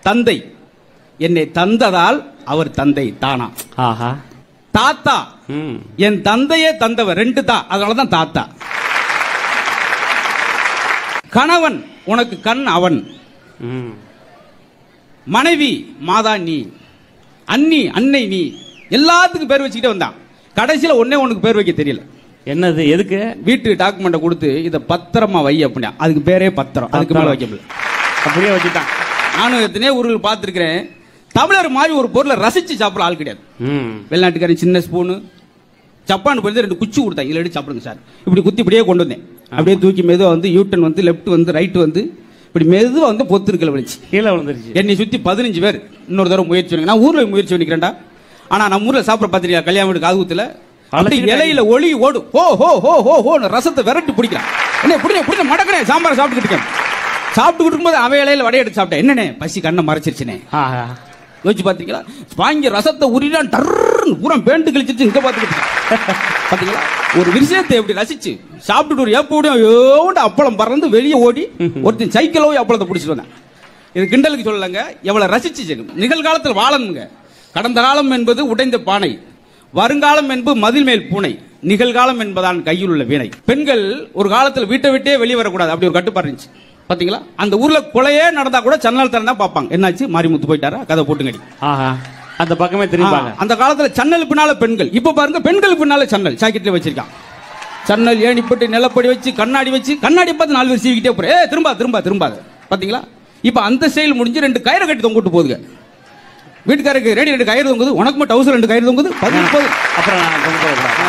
தந்தை என்னை தந்ததால் அவர் தந்தை தானா ஆஹா தாத்தா ம் என் தந்தையே தந்தவர் ரெண்டு தான் அதனாலதான் தாத்தா கணவன் உனக்கு கண் அவன் ம் மனைவி மாதா நீ அண்ணி அன்னை நீ எல்லாத்துக்கும் பேர் வச்சுக்கிட்டே வந்தான் கடைசியில ஒன்னே உனக்கு பேர் வைக்க தெரியல என்னது எதுக்கு வீட்டு டாக்குமெண்ட்டை கொடுத்து இதை பத்திரமா வை அப்படின்னா அதுக்கு பேரே பத்திரம் அதுக்கு மேல வைக்க முடியல அப்படியே வச்சுட்டான் நானும் எத்தனையோ ஊர்கள் பார்த்துருக்கிறேன் தமிழர் மாதிரி ஒரு பொருளை ரசிச்சு சாப்பிட ஆள் கிடையாது ம் வெளிநாட்டுக்காரன் சின்ன ஸ்பூனு ஜப்பான் போய் ரெண்டு குச்சி கொடுத்தாங்க இதில் எடுத்து சாப்பிடுங்க சார் இப்படி குத்தி இப்படியே கொண்டு வந்தேன் அப்படியே தூக்கி மெதுவாக வந்து யூட்டன் வந்து லெஃப்ட் வந்து ரைட் வந்து இப்படி மெதுவாக வந்து பொத்துருக்கல வலிச்சு கீழே விழுந்துருச்சு என்னை சுற்றி பதினஞ்சு பேர் இன்னொரு தடவை முயற்சி பண்ணுங்க நான் ஊரில் முயற்சி பண்ணிக்கிறேன்டா ஆனால் நம்ம ஊரில் சாப்பிட பார்த்துருக்கா கல்யாண வீடு காதுகுத்தில் அப்படி அழைச்சிட்டு இலையில ஒளி ஓடும் ஹோ ஹோ ஹோ ஹோ ஹோன்னு ரசத்தை விரட்டி பிடிக்கிறான் என்ன பிடிக்க பிடிக்க மடக்கனே சாம்பார் சாப்பிட்டுக்கிட்டு இருக்கேன் சாப்பிட்டு இருக்கும்போது அவன் இலையில வடையை எடுத்து சாப்பிட்டேன் என்னண்ணே பசி கண்ணை மறைச்சிருச்சுனே ஆஹா யோசிச்சு பாத்தீங்களா வாங்கி ரசத்தை உரிடான் டர்ன்னு பூரா பேண்டு கழிச்சிட்டு இங்க பாத்துக்கிட்டு இருக்கேன். பாத்தீங்களா ஒரு விஷயத்தை எப்படி ரசிச்சு சாப்பிட்டுட்டு ஒரு ஏப்போடையும் யோண்டு அப்பளம் பறந்து வெளியே ஓடி ஒருத்தன் சைக்கிளோ அப்பளத்தை பிடிச்சிட்டு வந்தேன் இது கிண்டலுக்கு சொல்லலங்க எவ்வளவு ரசிச்சு செய்யணும். நிகழ்காலத்தில் வாழணுங்க கடந்த காலம் என்பது உடைந்த பானை வருங்காலம் என்பது மதில் மேல் பூனை நிகழ்காலம் என்பதான் கையில் உள்ள வீணை பெண்கள் ஒரு காலத்தில் வீட்டை விட்டே வெளியே வரக்கூடாது அப்படி ஒரு கட்டுப்பாடு இருந்துச்சு பாத்தீங்களா அந்த ஊர்ல கொலையே நடந்தா கூட சன்னல் திறந்தா பார்ப்பாங்க என்னாச்சு மாரிமுத்து போயிட்டாரா கதை போட்டுங்கடி ஆஹா அந்த பக்கமே திரும்பாங்க ஆ, அந்த காலத்துல சன்னல் பின்னால பெண்கள் இப்ப பாருங்க பெண்கள் பின்னால சன்னல் சாக்கெட்ல வச்சிருக்கான் சன்னல் ஏணிப்பட்டு நிலப்படி வச்சு கண்ணாடி வச்சு கண்ணாடி பார்த்து நாலு பேர் சீவிக்கிட்டே போற ஏ திரும்ப திரும்ப திரும்பாத பாத்தீங்களா இப்ப அந்த செயல் முடிஞ்சு ரெண்டு கயிறை கட்டி தொங்கிட்டு போகுதுங்க வீட்டுக்காரருக்கு ரெடி ரெண்டு கயிறு தொங்குது உனக்கு மட்டும் டவுசர் ரெண்டு கயிறு தொங்குது பதினெட்டு போகுது அப்புறம் நான் கொண்டு போகிறேன்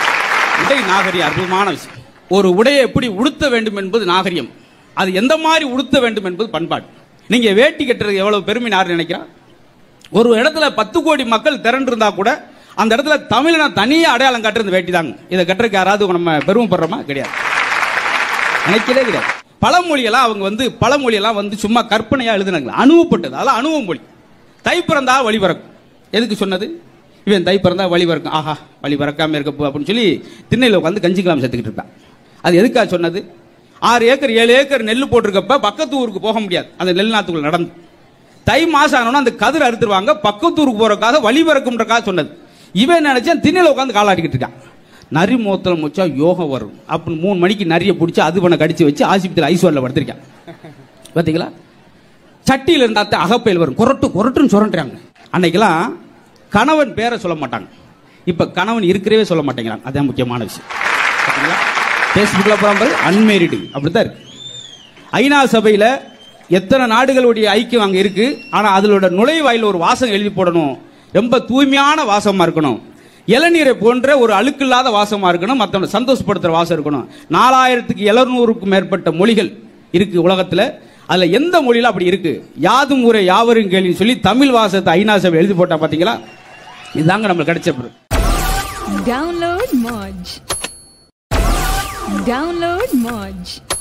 உடை நாகரிகம் அற்புதமான விஷயம் ஒரு உடையை எப்படி உடுத்த வேண்டும் என்பது நாகரிகம் அது எந்த மாதிரி உடுத்த வேண்டும் என்பது பண்பாடு நீங்க வேட்டி கட்டுறது எவ்வளவு பெருமை யார் நினைக்கிறா ஒரு இடத்துல பத்து கோடி மக்கள் திரண்டு இருந்தா கூட அந்த இடத்துல தமிழனை தனியா அடையாளம் காட்டுறது வேட்டி தாங்க இதை கட்டுறதுக்கு யாராவது நம்ம பெருமைப்படுறோமா கிடையாது நினைக்கவே கிடையாது பழமொழியெல்லாம் அவங்க வந்து பழமொழியெல்லாம் வந்து சும்மா கற்பனையா எழுதுனாங்க அனுபவப்பட்டது அதெல்லாம் அனுபவ மொழி தை பிறந்தா வழி பிறக்கும் எதுக்கு சொன்னது இவன் தை பிறந்தா வழி பிறக்கும் ஆஹா வழி பிறக்காம இருக்க போ அப்படின்னு சொல்லி திண்ணையில் உட்காந்து கஞ்சி கிளாம் செத்துக்கிட்டு இருக்கான் அது எதுக்கா சொன்னது ஆறு ஏக்கர் ஏழு ஏக்கர் நெல் போட்டிருக்கப்ப பக்கத்து ஊருக்கு போக முடியாது அந்த நெல் நாத்துக்குள்ள நடந்து தை மாசம் ஆனோன்னா அந்த கதிர் அறுத்துருவாங்க பக்கத்து ஊருக்கு போறதுக்காக வழி பிறக்கும்ன்றக்காக சொன்னது இவன் நினைச்சான் திண்ணையில் உட்காந்து காலாட்டிக்கிட்டு இருக்கான் நரி மோத்தலம் வச்சா யோகம் வரும் அப்படின்னு மூணு மணிக்கு நரிய பிடிச்சி அது பண்ண கடிச்சு வச்சு ஆஸ்பத்திரி ஐஸ்வரில் படுத்திருக்கான் பார்த்தீங்களா சட்டியில் இருந்தாத்த அகப்பையில் வரும் குரட்டு குரட்டுன்னு சுரண்டுறாங்க அன்னைக்கெல்லாம் கணவன் பேரை சொல்ல மாட்டாங்க இப்ப கணவன் இருக்கிறவே சொல்ல மாட்டேங்கிறாங்க அதான் முக்கியமான விஷயம் பார்த்தீங்களா ஃபேஸ்புக்கில் போகும்போது அன்மேரிடு அப்படித்தான் இருக்கு ஐநா சபையில எத்தனை நாடுகளுடைய ஐக்கியம் அங்க இருக்கு ஆனா அதோட நுழைவாயில் ஒரு வாசம் எழுதி போடணும் ரொம்ப தூய்மையான வாசமா இருக்கணும் இளநீரை போன்ற ஒரு அழுக்கில்லாத வாசமா இருக்கணும் மற்றவங்க சந்தோஷப்படுத்துற வாசம் இருக்கணும் நாலாயிரத்துக்கு எழுநூறுக்கும் மேற்பட்ட மொழிகள் இருக்கு உலகத்துல அதுல எந்த மொழியில அப்படி இருக்கு யாதும் ஊரை யாவரும் கேள்வின்னு சொல்லி தமிழ் வாசத்தை ஐநா சபை எழுதி போட்டா பாத்தீங்களா இதுதாங்க நம்மளுக்கு கிடைச்ச பொருள் Download Moj. Download Moj.